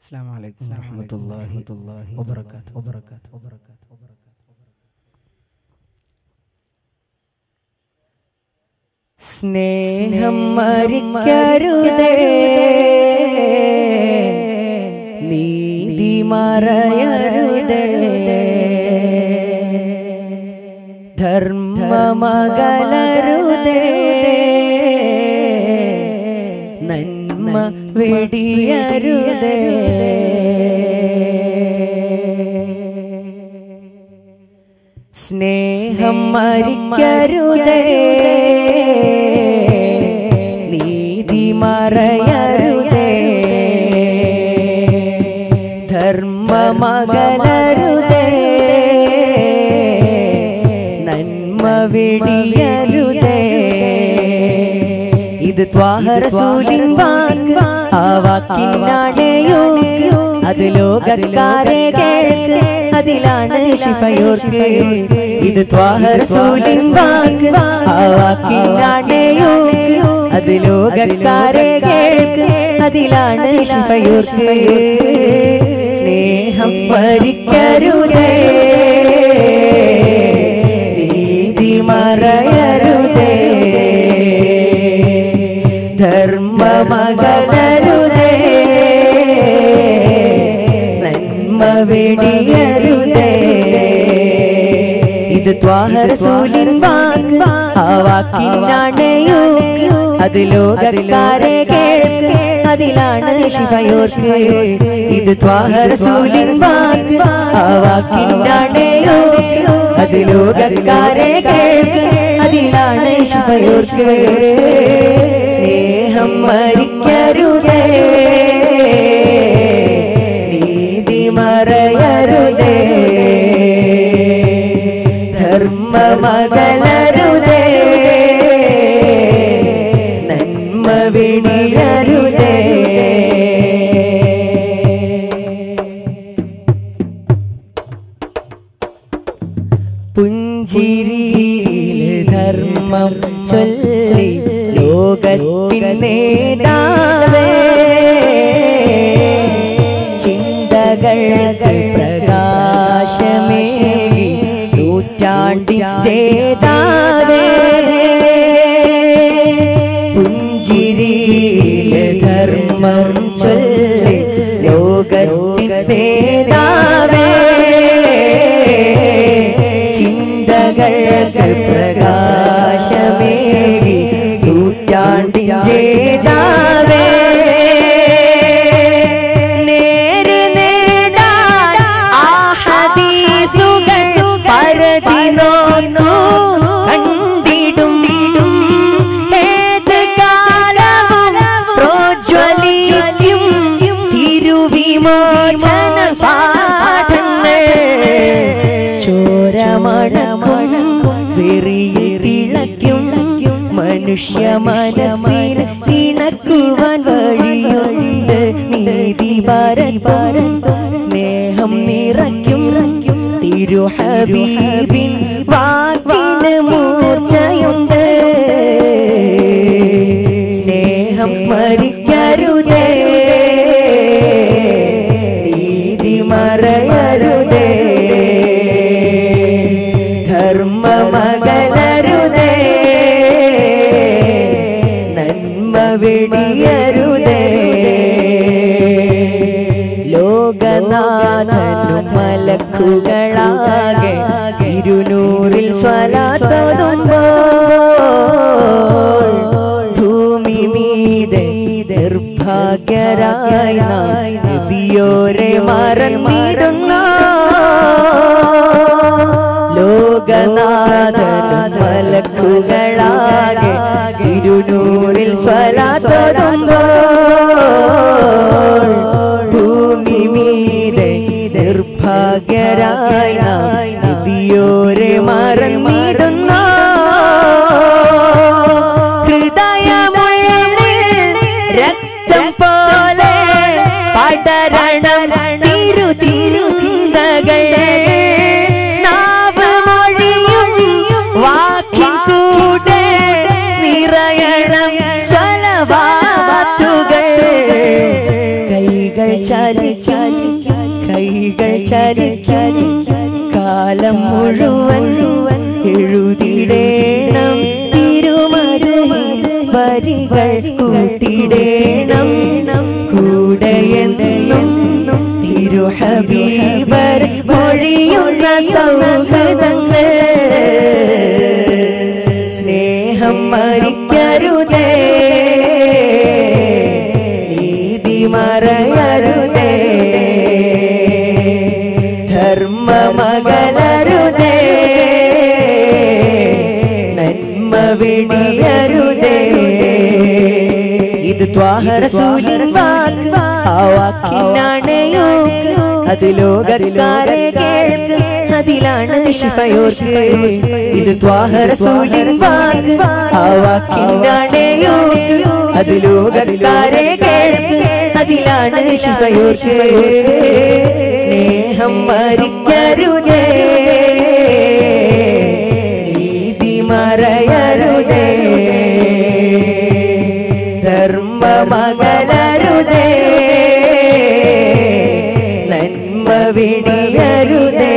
السلام عليكم ورحمة الله وبركاته وبركاته وبركاته സ്നേഹം മരിക്കരുതേ നീതി മറയരുതേ ധർമ്മമകലരുതേ നന്മ വെടിയരുതേ സ്നേഹം മരിക്കരുതേ നീതി മറയരുതേ ധർമ്മമകലരുതേ നന്മ വെടിയരുതേ ഇത് ത്വാഹറസൂലിൻ വാക്ക് ആ വാക്കിനാണ് യോഗ് അത് ലോകക്കാരെ കേൾക്ക് അതിലാണ് ശിഫയോർക്ക് ഇത് ത്വാഹറസൂലിൻ വാക്ക് ആ വാക്കിനാണ് യോഗ് അത് ലോകക്കാരെ കേൾക്ക് അതിലാണ് ശിഫയോർക്ക് സ്നേഹം മരിക്കരുതേ നീതി മറയരുതേ ധർമ്മമകലരുതേ നന്മ വെടിയരുതേ ഇത് ത്വാഹറസൂലിൻ വാക്ക് ആ വാക്കിനാണ് യോഗ് അത് ലോകക്കാരെ കേൾക്ക് അതിലാണ് ശിവയോർക്ക് ഇത് ത്വാഹറസൂലിൻ വാക്ക് ആ വാക്കിനാണ് യോഗ് അത് ലോകക്കാരെ കേൾക്ക് അതിലാണ് ശിവയോർക്ക് സ്നേഹം മരിക്കരുതേ നീതി മറയരുതേ ധർമ്മമകലരുതേ നന്മ വെടിയരുതേ പുഞ്ചിരിയിലെ ധർമ്മം ചൊല്ലി ലോകത്തിൻ നേതാവേ ചിന്തകൾക്ക് പ്രകാശമേകി നൂറ്റാണ്ടി ചേതാവേ പുഞ്ചിരിയിലെ ധർമ്മം ചൊല്ലി ലോകത്തിൻ നേതാവേ ചിന്തകൾക്ക് പ്രകാശമേകി നൂറ്റാണ്ടി ചേതാവേ നേര് നേടാൻ ആ ഹദീസുകൾ പരതി നോന്നു കണ്ടിടും ഏത് കാലവും പ്രോജ്വലിക്കും തിരുവിമോചന പാഠങ്ങൾ ചോരമണമണം വെറിയിൽ തിളയ്ക്കും മനുഷ്യ മനസ്സിന് ഇണക്കുവാൻ വഴിയുണ്ട് നീതി ഭാരതം സ്നേഹം നിറയ്ക്കും തിരുഹബീബിൻ വാക്കിന് മൂർച്ചയുണ്ട് സ്നേഹം മരിക്കരുതേ നീതി മറയരുതേ ധർമ്മമകലരുതേ നന്മ വെടിയരുതേ ലോകനാഥനും മലക്കുകളാകെ ഇരുന്നൂറിൽ സ്വലാത്തോതുമ്പോൾ ഭൂമി മീതെ നിർഭാഗ്യരായി നാം നബിയോരെ മറന്നിടുന്നു ലോകനാഥനും മലക്കുകളാകെ ഇരുന്നൂറിൽ സ്വലാത്തോതുമ്പോൾ ഭൂമി മീതെ നിർഭാഗ്യരായി നാം നബിയോരെ മറന്നിടുന്നു ഹൃദയമുള്ളിൽ രക്തം പോലെ പടരണം തിരു ചിരു ചിന്തകൾ നാവ് മൊഴിയും വാക്കിൻ കൂടെ നിറയണം സ്വലവാത്തുകൾ കൈകൾ ചലിച്ച ചലിക്കും കാലം മുഴുവൻ എഴുതിടേണം തിരുമത് വരികൾ കൂട്ടിടേണം കൂടെയെന്നും തിരുഹബീബർ മൊഴിയുന്ന സൗഹൃദങ്ങൾ സ്നേഹം മരിക്കരുതേ നീതി മറയരുതേ ധർമ്മമകലരുതേ നന്മ വിടിയരുതേ ഇത് ത്വാഹറസൂലിൻ വാക്ക് ആ വാക്കിനാണയോ അത് ലോകക്കാരെ കേൾക്ക് അതിലാണ് ശിഫയോർക്ക് ഇത് ത്വാഹറസൂലിൻ വാക്ക് ആ വാക്കിനാണയോ അത് ലോകക്കാരെ കേൾക്ക് അതിലാണ് ശിഫയോർക്ക് സ്നേഹം മരിക്കരുതേ നീതി മറയരുതേ ധർമ്മമകലരുതേ നന്മ വിടിയരുതേ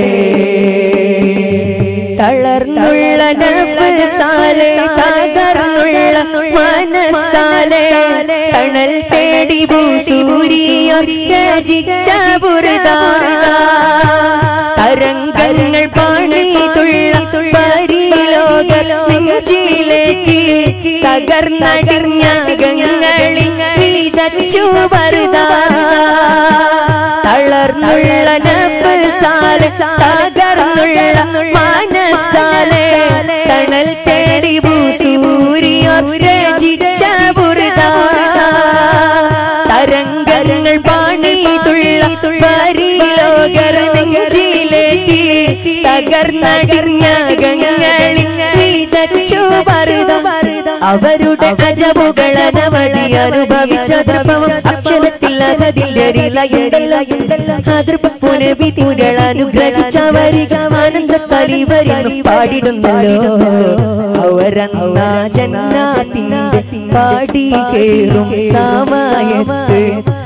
തളർന്നുള്ള നഫ്സാലെ തകർന്നുള്ള മനസ്സാലെ തണൽ തേടി ഭൂസൂരിയോ രചിച്ച ബുറുദാന തരംഗങ്ങൾ പാണിതുള്ള പരിലോക നെഞ്ചിലേറ്റി തകർന്നടിഞ്ഞ ഗങ്ങളിൽ വിതച്ചു വരുതാന തളർന്നുള്ള നഫ്സാലെ തകർന്നുള്ള മനസ്സാലെ തണൽ തേടി ഭൂസൂരിയോ രചിച്ച ബുറുദാന തരംഗങ്ങൾ പാണിതുള്ള പരിലോകർ നെഞ്ചിലേറ്റി തകർന്നടിഞ്ഞ ഗങ്ങളിൽ വിതച്ചു പരുതം അവരുടെ അജബുകൾ അനവധി അനുഭവിച്ച ദൃപവും അക്ഷരത്തിൽ അകതില്ലരിലയുണ്ടല്ലോ അതിർപ്പുനവിധികൾ അനുഗ്രഹിച്ച വരിക ആനന്ദ കലിവരിന്നും പാടിടുന്നല്ലോ അവരന്നാ ജന്നാത്തിന്റെ പാടി കേറും സമയത്ത്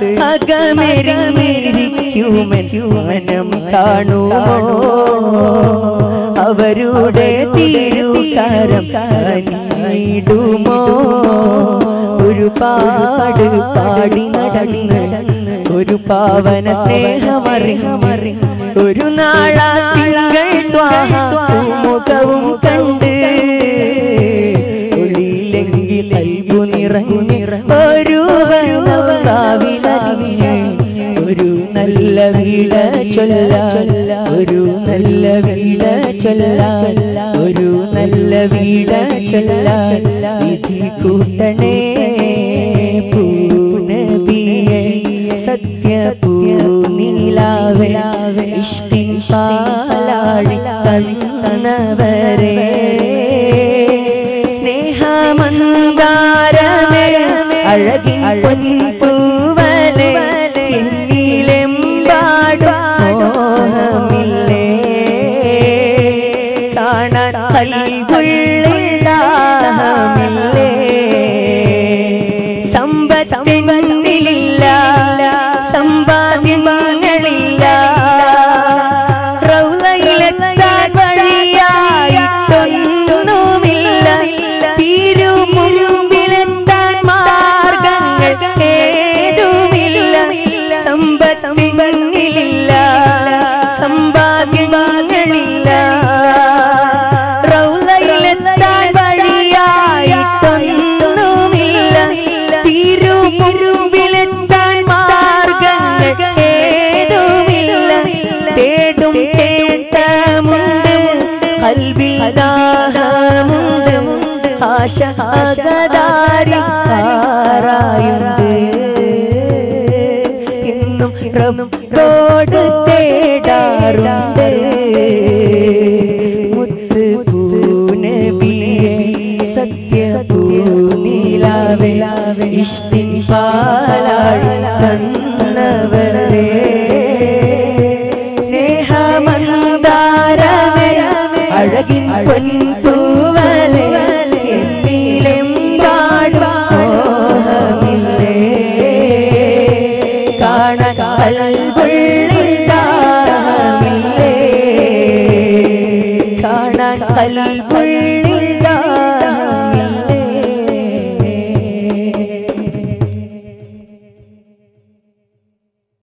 അകമെരിഞ്ഞിരിക്കുമൻ മനം കാണുമോ അവരുടെ തിരുകാരം കനിടുമോ ഒരുപാട് പാടി നടന്ന് ഒരു പാവന സ്നേഹമറിമറി ഒരു നാളാ തിങ്കൾ മുഖവും കണ്ട് ഒളിയിലെങ്കിൽ അൽബു നിറഞ്ഞിറ ഒരു കാവിലതിന് ഒരു നല്ല വീട ചൊല്ല ഒരു നല്ല വീട ചൊല്ല ഒരു നല്ല വീട ചൊല്ല വിധി കൂട്ടണേ പൂനബിയെ സത്യ പൂനീലാവേ ഇഷ്ടിൻ പാലാഴി തന്നവരെ സ്നേഹമന്ദാരമേ അഴകിൻ പൊൻപൂവലെ എന്നിലെമ്പാടും മോഹമില്ലേ കാണാൻ കൽവുള്ളിടാമില്ലേ സമ്പത്തിനില്ല സമ്പാദ്യങ്ങളില്ല റൗളയിലെത്താൻ വഴിയായിട്ടൊന്നുമില്ല തിരുമുമ്പിലെത്താൻ മാർഗങ്ങൾ ഏതുമില്ല സമ്പത്തിനില്ല സമ്പാദ്യങ്ങളില്ല റൗളയിലെത്താൻ വഴിയായിട്ടൊന്നുമില്ല തിരുമുമ്പിലെത്താൻ മാർഗങ്ങൾ ഏതുമില്ല തേടും തേട്ടമുണ്ട് കൽവിൽ ദാഹമുണ്ട് ആശ അകതാരി ആറായുണ്ട് എന്നും റബ്ബോട് തേടാറുണ്ട് മുത്ത് പൂനബിയെ സത്യ പൂനീലാവേ ഇഷ്ടിൻ പാലാഴി തന്നവരേ സ്നേഹമന്ദാരമേ അഴകിൻ പൊൻതൂവലേ എന്നിലെമ്പാടും മോഹമില്ലേ കാണാൻ കൽവുള്ളിൽ കൽവുള്ളിൽ